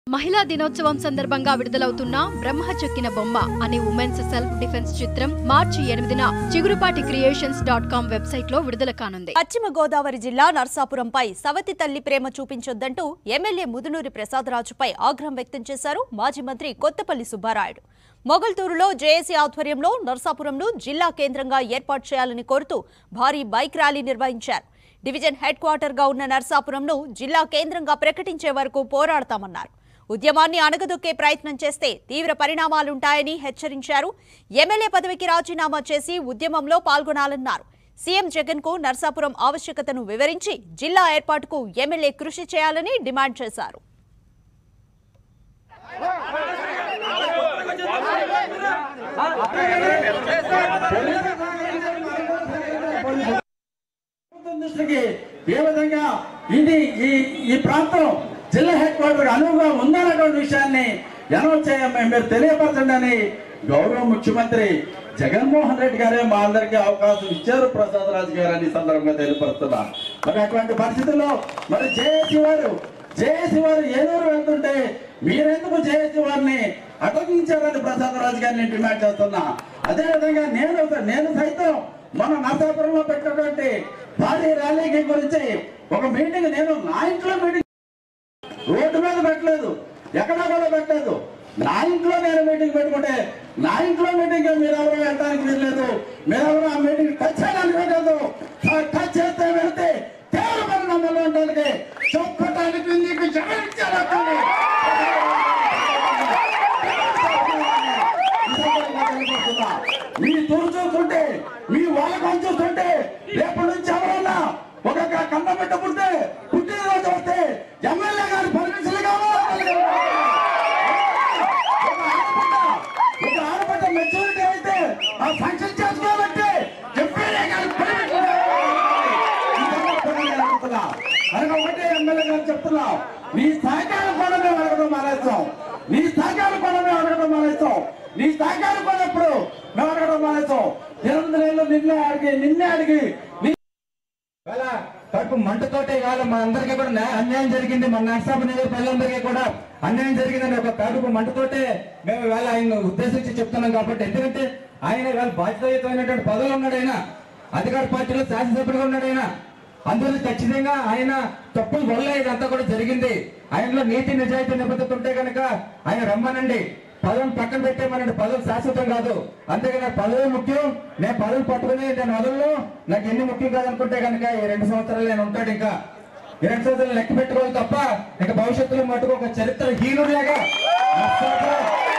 మహిళా దినోత్సవం సందర్భంగా విడుదలవుతున్న బ్రహ్మ చెక్కిన బొమ్మ అనే ఉమెన్స్ సెల్ఫ్ డిఫెన్స్ చిత్రం మార్చి ఎనిమిదిన Chigurupati creations dot com website లో విడుదల కానుంది పశ్చిమ గోదావరి జిల్లా నర్సాపురంపై సవతి తల్లి ప్రేమ చూపించొద్దంటూ ఎమ్మెల్యే ముదునూరి ప్రసాదరాజుపై ఆగ్రహం వ్యక్తం చేశారు మాజీ మంత్రి కొత్తపల్లి సుబ్బారాయుడు మొగల్తూరులో జేఏసీ ఆధ్వర్యంలో నర్సాపురంను జిల్లా కేంద్రంగా ఏర్పాటు చేయాలని కోరుతూ భారీ బైక్ ర్యాలీ నిర్వహించారు డివిజన్ హెడ్ క్వార్టర్గా ఉన్న నర్సాపురంను జిల్లా కేంద్రంగా ప్రకటించే వరకు పోరాడతామన్నారు ఉద్యమాన్ని అణగదొక్కే ప్రయత్నం చేస్తే తీవ్ర పరిణామాలుంటాయని హెచ్చరించారు ఎమ్మెల్యే పదవికి రాజీనామా చేసి ఉద్యమంలో పాల్గొనాలన్నారు సీఎం జగన్ కు నర్సాపురం ఆవశ్యకతను వివరించి జిల్లా ఏర్పాటుకు ఎమ్మెల్యే కృషి చేయాలని డిమాండ్ చేశారు ప్రభుత్వం దృష్టికి ఏ విధంగా ఇది ఈ ఈ ప్రాంతం జిల్లా హెడ్ క్వార్టర్ అనువుగా ఉందన్నటువంటి విషయాన్ని అనౌన్స్ చేయ మీరు తెలియపరచండి అని గౌరవ ముఖ్యమంత్రి జగన్మోహన్ రెడ్డి గారే మా అందరికీ అవకాశం ఇచ్చారు ప్రసాద్ రాజు గారు అని ఈ సందర్భంగా తెలియపరుస్తున్నా మరి అటువంటి పరిస్థితుల్లో మరి జేఏసీ వారు జేఏసీ వారు ఏలూరు వెళ్తుంటే మీరెందుకు జేఏసీ వారిని అటగించారని ప్రసాద్ రాజు గారిని డిమాండ్ చేస్తున్నా అదే విధంగా నేను నేను సైతం మన నర్సాపురంలో పెట్టినటువంటి భారీ ర్యాలీకి గురించి ఒక మీటింగ్ నేను నా ఇంట్లో మీటింగ్ రోడ్డు మీద పెట్టలేదు ఎక్కడా కూడా పెట్టలేదు నా ఇంట్లో నేను మీటింగ్ పెట్టుకుంటే నా ఇంట్లో మీటింగ్ మీరు ఎవరు వెళ్ళడానికి వీల్లేదు మీరు ఎవరు ఆ మీటింగ్ టచ్ చేయడానికి వెళ్ళలేదు ఆ టచ్ చేస్తే వెళ్తే తీవ్ర పరిణామాలు ఉండడానికి చెప్పడానికి నీకు జగనిచ్చారు అక్కడిని. మీ తూరు చూస్తుంటే మీ వాళ్ళ కొంచెం చూస్తుంటే రేపటి నుంచి ఎవరన్నా ఒక కన్న బిడ్డ పుడితే పుట్టినరోజు వస్తే ఎమ్మెల్యే గారి పర్మిషన్ కావాలి ఒక ఆడబిడ్డ ఒక ఆడబిడ్డ మెచ్యూరిటీ అయితే ఆ ఫంక్షన్ చేసుకోవాలంటే ఎమ్మెల్యే గారి పర్మిషన్ కనుక ఒకటే ఎమ్మెల్యే గారు చెప్తున్నా నీ సహకారం కూడా మేము అడగడం మానేస్తాం నీ సహకారం కూడా మేము అడగడం మానేస్తాం నీ సహకారం కూడా ఇప్పుడు మేము అడగడం మానేస్తాం ఎనిమిది నెలలు నిన్నే అడిగి నిన్నే అడిగి నీ ఇవాళ కడుపు మంటతోటే ఇవాళ మన అందరికీ కూడా న్యాయ- అన్యాయం జరిగింది మన నర్సాపు నియోజక ప్రజలందరికీ కూడా అన్యాయం జరిగిందని ఒక కడుపు మంటతోటే మేము ఇవాళ ఆయన ఉద్దేశించి చెప్తున్నాం కాబట్టి ఎందుకంటే ఆయన ఇవాళ బాధ్యతాయుతమైనటువంటి పదవులు ఉన్నాడు ఆయన అధికార పార్టీలో శాసనసభ్యులుగా ఉన్నాడు ఆయన అందువల్ల ఖచ్చితంగా ఆయన తప్పుల వల్ల ఇదంతా కూడా జరిగింది ఆయనలో నీతి నిజాయితీ నిబద్ధత ఉంటే కనుక ఆయన రమ్మనండి పదవిని పక్కన పెట్టేమనండి పదవి శాశ్వతం కాదు అంతేగాని నాకు పదవి ముఖ్యం నేను పదవి పట్టుకుని నేను వదలను నాకు ఎన్ని ముఖ్యం కాదనుకుంటే కనుక ఈ రెండు సంవత్సరాలు నేను ఉంటాడు ఇంకా ఈ రెండు సంవత్సరాలు లెక్క పెట్టుకోవాలి తప్ప ఇక భవిష్యత్తులో మటుకు ఒక చరిత్ర హీనుడిలాగా నర్సాపురం